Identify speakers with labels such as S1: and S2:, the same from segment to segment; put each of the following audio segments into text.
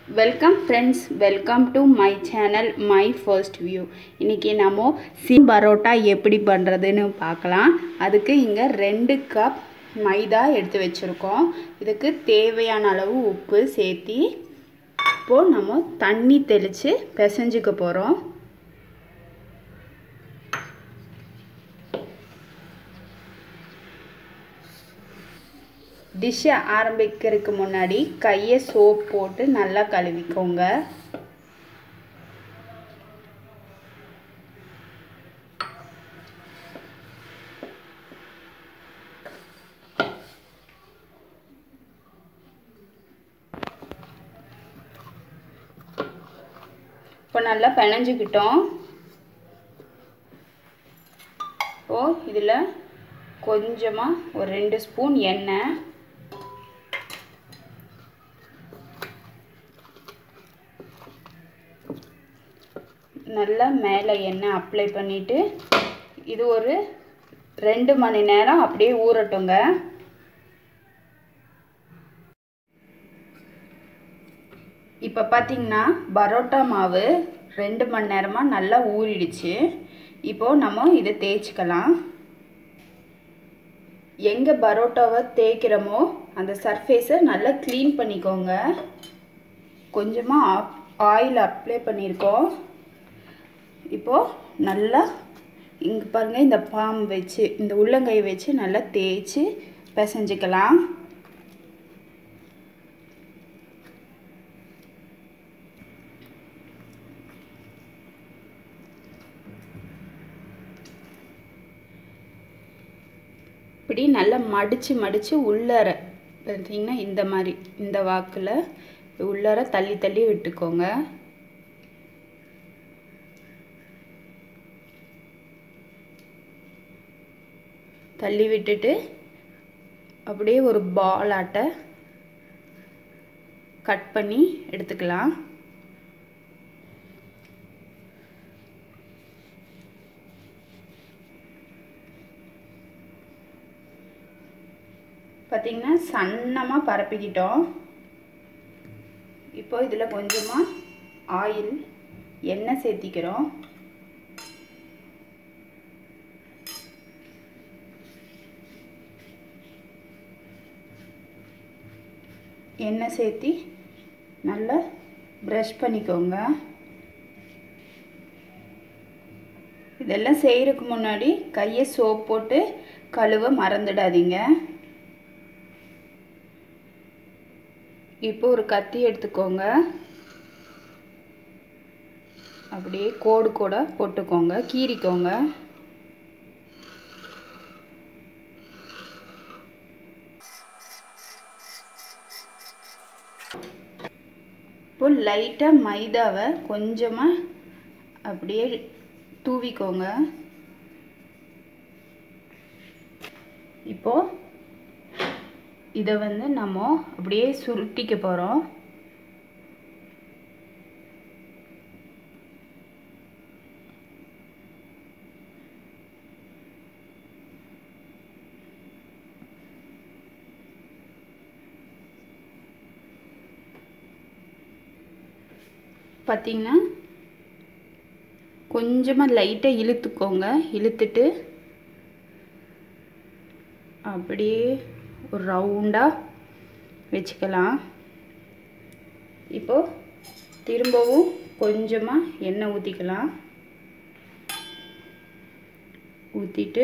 S1: welcome friends welcome to my channel my first view இன்றைக்கி நம்ம sim parotta எப்படி பண்ணுறதுன்னு பார்க்கலாம் அதுக்கு இங்கே ரெண்டு கப் மைதா எடுத்து வச்சுருக்கோம் இதுக்கு தேவையான அளவு உப்பு சேர்த்தி இப்போது நம்ம தண்ணி தெளித்து பிசைஞ்சுக்க போகிறோம் டிஷ்ஷை ஆரம்பிக்கிறதுக்கு முன்னாடி கையை சோப் போட்டு நல்லா கழுவிக்கோங்க இப்போ நல்லா பிணைஞ்சிக்கிட்டோம் இப்போது இதில் கொஞ்சமாக ஒரு ரெண்டு ஸ்பூன் எண்ணெய் நல்லா மேலே எண்ணெய் அப்ளை பண்ணிவிட்டு இது ஒரு ரெண்டு மணி நேரம் அப்படியே ஊறட்டுங்க இப்போ பார்த்திங்கன்னா பரோட்டா மாவு ரெண்டு மணி நேரமாக நல்லா ஊறிடுச்சு இப்போது நம்ம இதை தேய்ச்சிக்கலாம் எங்கே பரோட்டாவை தேய்க்கிறோமோ அந்த சர்ஃபேஸை நல்லா க்ளீன் பண்ணிக்கோங்க கொஞ்சமாக ஆயில் அப்ளை பண்ணியிருக்கோம் இப்போது நல்லா இங்கே பாருங்கள் இந்த பாம் வச்சு இந்த உள்ளங்கை வச்சு நல்லா தேய்ச்சி பிசைஞ்சிக்கலாம் இப்படி நல்லா மடித்து மடித்து உள்ளர பார்த்தீங்கன்னா இந்த மாதிரி இந்த வாக்கில் உள்ளர தள்ளி தள்ளி விட்டுக்கோங்க தள்ளி விட்டுட்டு அப்படியே ஒரு பால் ஆட்டை கட் பண்ணி எடுத்துக்கலாம் பார்த்திங்கன்னா சன்னமாக பரப்பிக்கிட்டோம் இப்போ இதில் கொஞ்சமாக ஆயில் எண்ணெய் சேர்த்திக்கிறோம் எண்ணெய் சேர்த்தி நல்லா ப்ரஷ் பண்ணிக்கோங்க இதெல்லாம் செய்கிறதுக்கு முன்னாடி கையை சோப் போட்டு கழுவ மறந்துடாதீங்க இப்போ ஒரு கத்தி எடுத்துக்கோங்க அப்படியே கோடு கூட போட்டுக்கோங்க கீறிக்கோங்க இப்போ லைட்டாக மைதாவை கொஞ்சமாக அப்படியே தூவிக்கோங்க இப்போது இதை வந்து நம்ம அப்படியே சுருட்டிக்க போகிறோம் பார்த்திங்கன்னா கொஞ்சமாக லைட்டாக இழுத்துக்கோங்க இழுத்துட்டு அப்படியே ஒரு ரவுண்டாக வச்சுக்கலாம் இப்போது திரும்பவும் கொஞ்சமாக எண்ணெய் ஊற்றிக்கலாம் ஊற்றிட்டு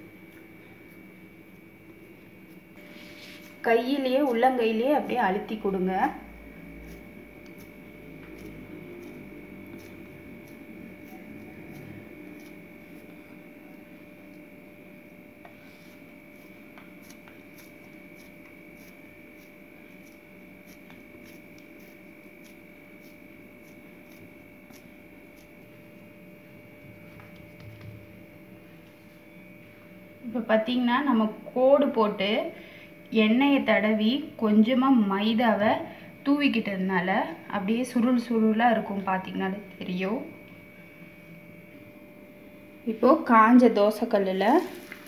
S1: கையிலேயே உள்ளங்கையிலேயே அப்படியே அழுத்தி கொடுங்க இப்போ பார்த்திங்கன்னா நம்ம கோடு போட்டு எண்ணெயை தடவி கொஞ்சமாக மைதாவை தூவிக்கிட்டதுனால அப்படியே சுருள் சுருளாக இருக்கும் பார்த்திங்கனாலே தெரியும் இப்போது காஞ்ச தோசைக்கல்லில்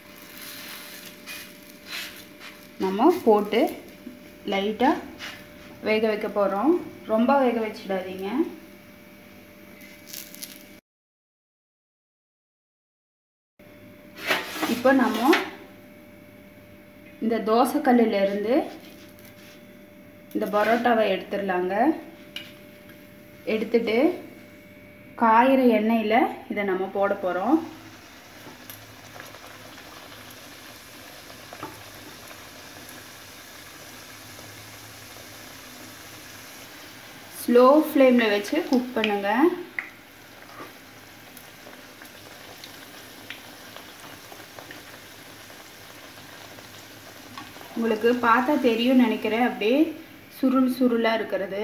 S1: நம்ம போட்டு லைட்டாக வேக வைக்க போகிறோம் ரொம்ப வேக வச்சிடாதீங்க இப்போ நம்ம இந்த தோசைக்கல்லிருந்து இந்த பரோட்டாவை எடுத்துடலாங்க எடுத்துட்டு காயிற எண்ணெயில் இதை நம்ம போட போகிறோம் ஸ்லோ ஃப்ளேமில் வச்சு குக் பண்ணுங்கள் உங்களுக்கு பார்த்தா தெரியும் நினைக்கிறேன் அப்படியே சுருள் சுருளாக இருக்கிறது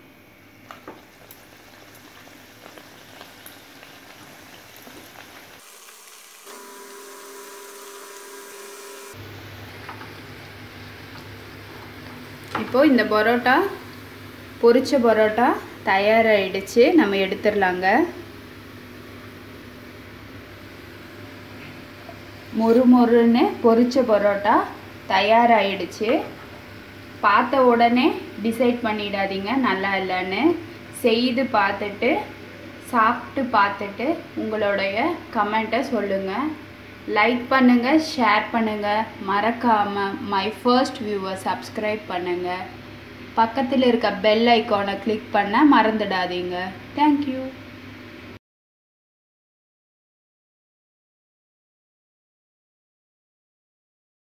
S1: இப்போ இந்த பரோட்டா பொரிச்ச பரோட்டா தயாராகிடுச்சு நம்ம எடுத்துடலாங்க மொறு மொறுன்னு பொரிச்ச பரோட்டா தயாராகிடுச்சு பார்த்த உடனே டிசைட் பண்ணிடாதீங்க நல்லா இல்லைன்னு செய்து பார்த்துட்டு சாப்பிட்டு பார்த்துட்டு உங்களுடைய கமெண்ட்டை சொல்லுங்கள் லைக் பண்ணுங்கள் ஷேர் பண்ணுங்கள் மறக்காமல் மை ஃபர்ஸ்ட் வியூவை சப்ஸ்கிரைப் பண்ணுங்கள் பக்கத்தில் இருக்க பெல் ஐக்கானை கிளிக் பண்ண மறந்துடாதீங்க தேங்க்யூ